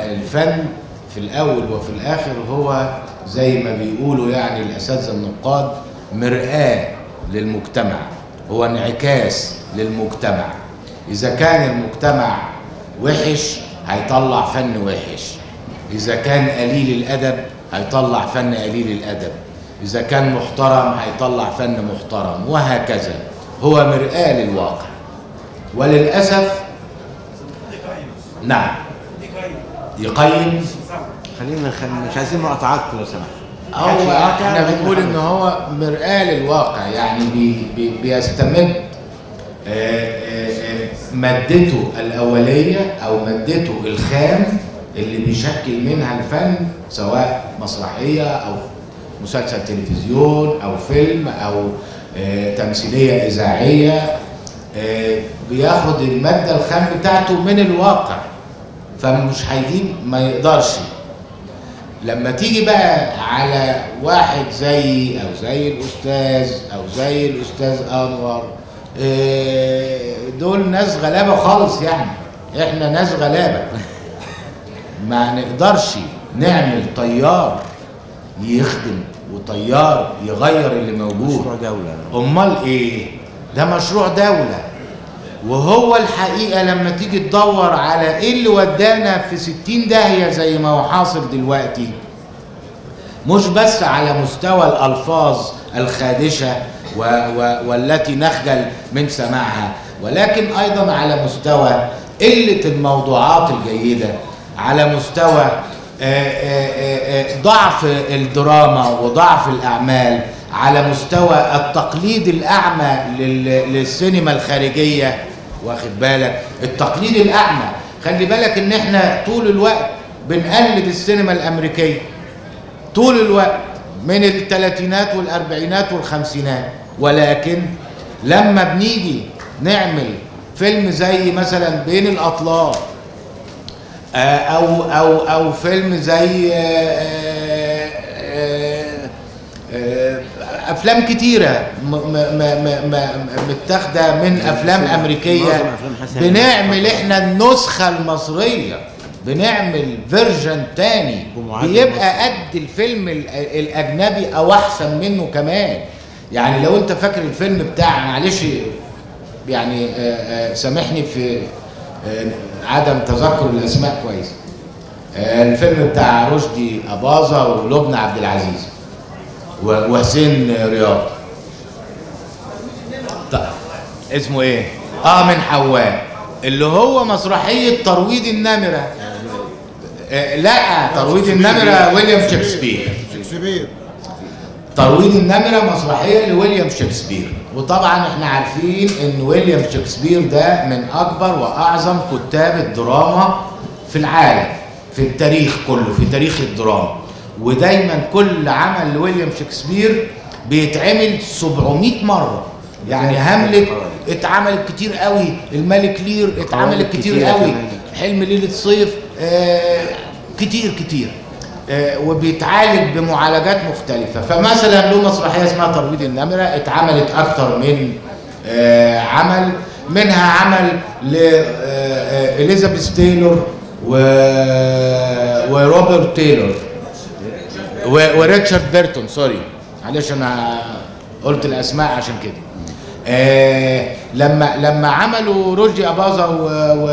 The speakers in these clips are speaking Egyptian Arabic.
الفن في الاول وفي الاخر هو زي ما بيقولوا يعني الاساتذه النقاد مرآة للمجتمع هو انعكاس للمجتمع اذا كان المجتمع وحش هيطلع فن وحش اذا كان قليل الادب هيطلع فن قليل الادب اذا كان محترم هيطلع فن محترم وهكذا هو مرآة للواقع وللاسف نعم يقيم خلينا خل... مش عايزين مقاطعات لو سمحت هو احنا بنقول ان هو مرآة للواقع يعني بي بي بيستمد آه، آه، آه، مادته الأولية أو مادته الخام اللي بيشكل منها الفن سواء مسرحية أو مسلسل تلفزيون أو فيلم أو آه، تمثيلية إذاعية آه، بياخد المادة الخام بتاعته من الواقع فمش هيجيب ما يقدرش لما تيجي بقى على واحد زي او زي الاستاذ او زي الاستاذ انور إيه، دول ناس غلابه خالص يعني احنا ناس غلابه ما نقدرش نعمل طيار يخدم وطيار يغير اللي موجود مشروع دولة امال ايه ده مشروع دولة وهو الحقيقة لما تيجي تدور على ايه اللي ودانا في ستين داهية زي ما هو حاصل دلوقتي مش بس على مستوى الألفاظ الخادشة و و والتي نخجل من سماعها ولكن أيضا على مستوى قلة الموضوعات الجيدة على مستوى آه، آه، آه، آه، ضعف الدراما وضعف الأعمال على مستوى التقليد الأعمى لل- للسينما الخارجية واخد بالك التقليد الأعمى خلي بالك إن إحنا طول الوقت بنقلد السينما الأمريكية طول الوقت من الثلاثينات والأربعينات والخمسينات ولكن لما بنيجي نعمل فيلم زي مثلا بين الأطلال آه، او او او فيلم زي آه، آه، آه، افلام كتيره م- م- م- م- م- متاخده من افلام امريكيه معظم أفلام حسن بنعمل احنا النسخه المصريه بنعمل فيرجن تاني بمعدل بيبقى قد الفيلم ال- الاجنبي او احسن منه كمان يعني لو انت فاكر الفيلم بتاع معلش يعني آه، آه، سامحني في آه، عدم تذكر الاسماء كويس آه، الفيلم بتاع رشدي اباظه ولبنى عبد العزيز و- وحسين رياض طيب اسمه ايه اه من حواء اللي هو مسرحيه ترويض النمره آه، لا ترويض النمره ويليام شكسبير شكسبير ترويض النمرة مسرحية لويليام شكسبير وطبعا احنا عارفين ان ويليام شكسبير ده من اكبر واعظم كتاب الدراما في العالم في التاريخ كله في تاريخ الدراما ودايما كل عمل لويليام شكسبير بيتعمل 700 مرة يعني هاملت اتعملت كتير قوي الملك لير اتعملت كتير كتيرة قوي كمان. حلم ليلة صيف آه كتير كتير آه وبيتعالج بمعالجات مختلفة فمثلا له مسرحية اسمها ترويض النمرة اتعملت أكتر من آه عمل منها عمل لإليزابيث تايلور و... وروبرت تايلور و... وريتشارد بيرتون سوري معلش انا قلت الاسماء عشان كده آه لما لما عملوا رشدي اباظه و... و...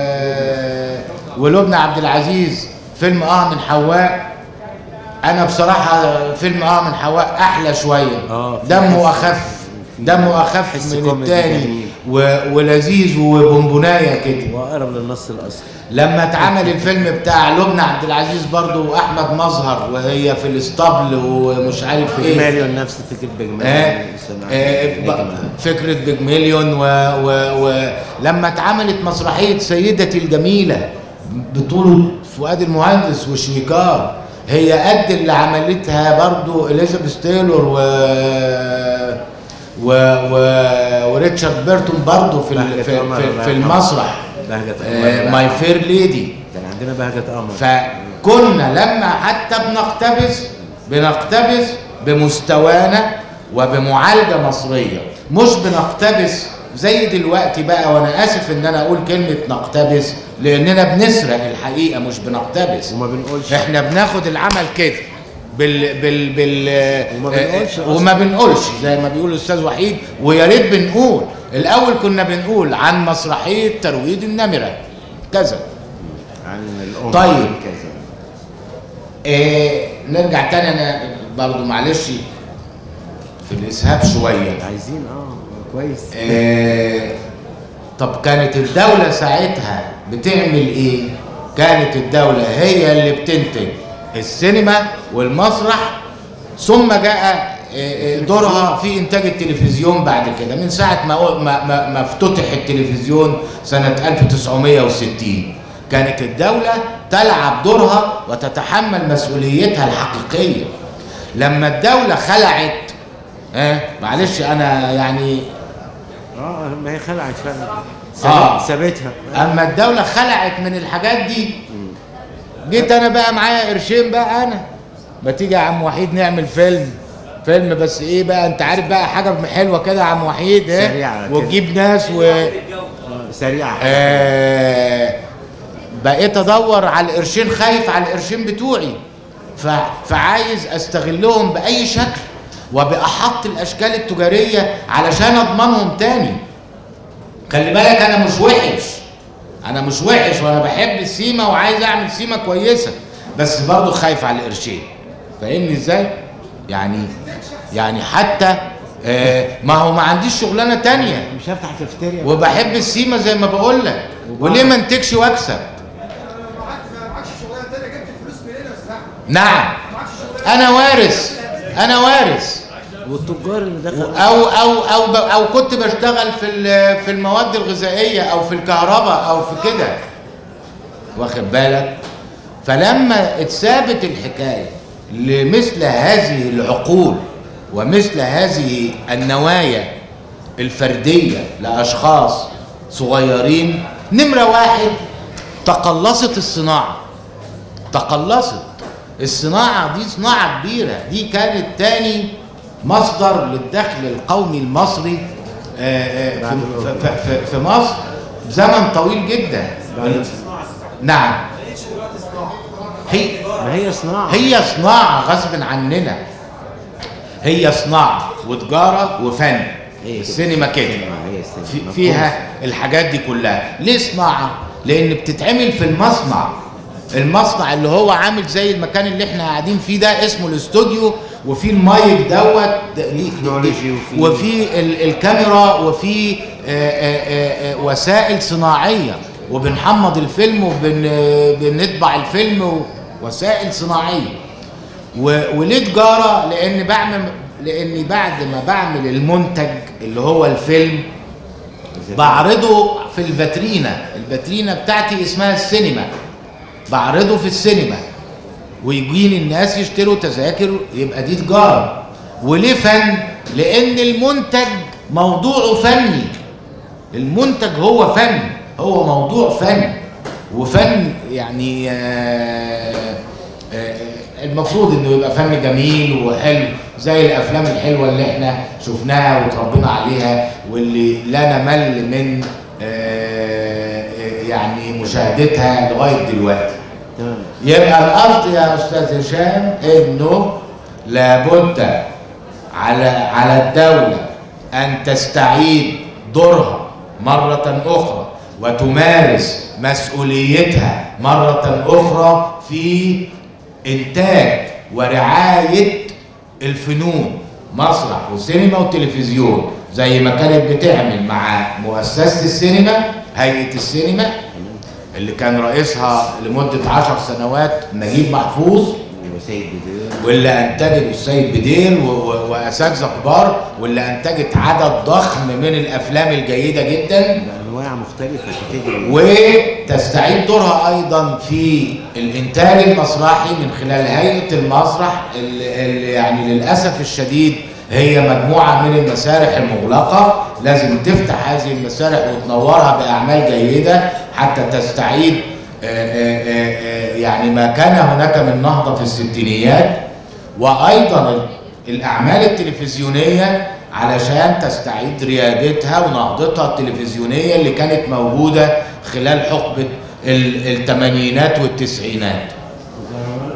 ولبنى عبد العزيز فيلم اه من حواء انا بصراحه فيلم اه من حواء احلى شويه آه، في دمه حس- اخف في دمه اخف حس من كوميدي التاني جميل. و... ولذيذ وبونبونايه كده واقرب للنص الاصلي لما اتعمل الفيلم بتاع لبنى عبد العزيز برضو واحمد مظهر وهي في الاسطبل ومش عارف ايه بيجماليون نفس فكره آه بيجماليون آه ب- فكرة بيجميليون و, و, و لما اتعملت مسرحية سيدتي الجميلة بطولة فؤاد المهندس وشويكار هي قد اللي عملتها برضو اليزابيث تايلور و و, و وريتشارد بيرتون برضو في ال- في, بهجة في, قمر في الله المسرح بهجة آه ماي فير ليدي كان عندنا بهجة قمر فكنا لما حتى بنقتبس بنقتبس بمستوانا وبمعالجة مصرية مش بنقتبس زي دلوقتي بقى وانا اسف ان انا اقول كلمه نقتبس لاننا بنسرق الحقيقه مش بنقتبس وما بنقولش احنا بناخد العمل كده بال بال بال وما بنقولش آه، وما بنقولش زي ما بيقول الاستاذ وحيد ويا ريت بنقول الاول كنا بنقول عن مسرحيه ترويض النمره كذا عن الام طيب. كذا إيه نرجع تاني انا برضو معلش في الاسهاب شويه عايزين اه كويس إيه طب كانت الدولة ساعتها بتعمل ايه؟ كانت الدولة هي اللي بتنتج السينما والمسرح ثم جاء إيه، إيه، دورها في انتاج التلفزيون بعد كده من ساعة ما ما ما, ما افتتح التلفزيون سنة 1960 كانت الدولة تلعب دورها وتتحمل مسؤوليتها الحقيقية لما الدولة خلعت ها معلش انا يعني اه ما هي خلعت فعلا آه. سابت- سابتها اما الدوله خلعت من الحاجات دي جيت انا بقى معايا قرشين بقى انا ما تيجي يا عم وحيد نعمل فيلم فيلم بس ايه بقى انت عارف بقى حاجه حلوه كده يا عم وحيد سريعة ايه كده. وتجيب ناس و آه، سريعه آه بقيت ادور على القرشين خايف على القرشين بتوعي ف... فعايز استغلهم باي شكل وباحط الاشكال التجاريه علشان اضمنهم تاني خلي بالك انا مش وحش انا مش وحش وانا بحب السيما وعايز اعمل سيما كويسه بس برضه خايف على القرشين فاهمني ازاي يعني يعني حتى آه ما هو ما عنديش شغلانه تانية مش هفتح كافيتيريا وبحب السيما زي ما بقول لك وليه ما انتجش واكسب معكش شغلانه تانيه جبت الفلوس منين يا استاذ احمد؟ نعم معكش شغلانه انا وارث انا وارث والتجار اللي دخلوا او او او ب- او كنت بشتغل في ال- في المواد الغذائيه او في الكهرباء او في كده واخد بالك فلما اتثابت الحكايه لمثل هذه العقول ومثل هذه النوايا الفرديه لاشخاص صغيرين نمره واحد تقلصت الصناعه تقلصت الصناعة دي صناعة كبيرة دي كانت تاني مصدر للدخل القومي المصري آه، آه، في, في, في, في مصر زمن طويل جدا نعم هي ما هي صناعه هي صناعة غصب عننا هي صناعة وتجارة وفن هي كده. السينما كده آه، هي السينما. في مفهوم. فيها الحاجات دي كلها ليه صناعة؟ لأن بتتعمل في المصنع المصنع اللي هو عامل زي المكان اللي احنا قاعدين فيه ده اسمه الاستوديو وفي المايك دوت ده ليه- تكنولوجي وفي- وفي ال- الكاميرا وفي آه، آه، آه، آه، وسائل صناعية وبنحمض الفيلم وبنطبع الفيلم وسائل صناعية و- وليه تجارة لأن بعمل لأني بعد ما بعمل المنتج اللي هو الفيلم بعرضه في الفاترينا الفاترينا بتاعتي اسمها السينما بعرضه في السينما ويجيني الناس يشتروا تذاكر يبقى دي تجارة وليه فن؟ لأن المنتج موضوعه فني المنتج هو فن هو موضوع فن وفن يعني آه، آه، المفروض انه يبقى فن جميل وحلو زي الافلام الحلوه اللي احنا شفناها وتربينا عليها واللي لا نمل من آه، آه، يعني مشاهدتها لغايه دلوقتي تمام يبقى القصد يا استاذ هشام انه لابد على على الدوله ان تستعيد دورها مره اخرى وتمارس مسؤوليتها مره اخرى في انتاج ورعايه الفنون مسرح وسينما وتلفزيون زي ما كانت بتعمل مع مؤسسه السينما هيئه السينما اللي كان رئيسها لمدة عشر سنوات نجيب محفوظ وسيد بدير واللي أنتجت السيد بدير و- و- وأساتذة كبار واللي أنتجت عدد ضخم من الأفلام الجيدة جدا بانواع مختلفه كاتيجوري وتستعيد دورها أيضا في الإنتاج المسرحي من خلال هيئة المسرح اللي اللي يعني للأسف الشديد هي مجموعة من المسارح المغلقة لازم تفتح هذه المسارح وتنورها بأعمال جيدة حتى تستعيد آه، آه، آه، آه، يعني ما كان هناك من نهضة في الستينيات وأيضا الأعمال التلفزيونية علشان تستعيد ريادتها ونهضتها التلفزيونية اللي كانت موجودة خلال حقبة ال- الثمانينات والتسعينات